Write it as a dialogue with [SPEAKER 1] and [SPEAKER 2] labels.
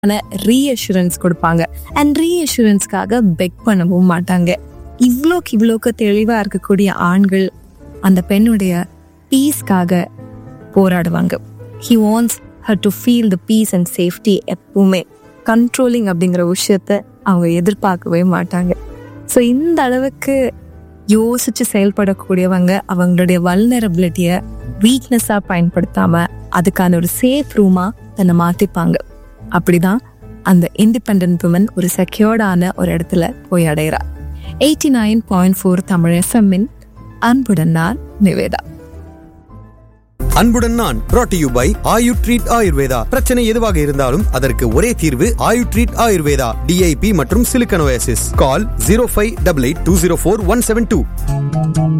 [SPEAKER 1] reassurance கொடுப்பாங்க and ரீஅஷூரன்ஸ்க்காக பெக் பண்ணவும் மாட்டாங்க இவ்வளோக்கு இவ்வளோக்கு தெளிவா இருக்கக்கூடிய ஆண்கள் அந்த பெண்ணுடைய பீஸ்க்காக போராடுவாங்க he wants her to feel the peace and safety எப்பவுமே கண்ட்ரோலிங் அப்படிங்கிற விஷயத்த அவங்க எதிர்பார்க்கவே மாட்டாங்க ஸோ இந்த அளவுக்கு யோசிச்சு செயல்படக்கூடியவங்க அவங்களுடைய வல்னரபிலிட்டியை வீக்னஸாக பயன்படுத்தாம அதுக்கான ஒரு சேஃப் ரூமா தன்னை மாத்திப்பாங்க அப்படிதான் அந்த இண்டிபெண்ட் உமன் ஒரு செக்யூர்டான ஒரு இடத்துல போய் அடைகிறா eighty nine point four Tamil எஃப்எம்மின் அன்புடன் நான் நிவேதா
[SPEAKER 2] அன்புடன் நான் brought to you by Ayu treat Ayurveda பிரச்சனை எதுவாக இருந்தாலும் அதற்கு ஒரே தீர்வு ஆயு ட்ரீட் ஆயுர்வேதா டிஐபி மற்றும் சிலிக்கனோசிஸ் call zero five double eight two zero four one seven two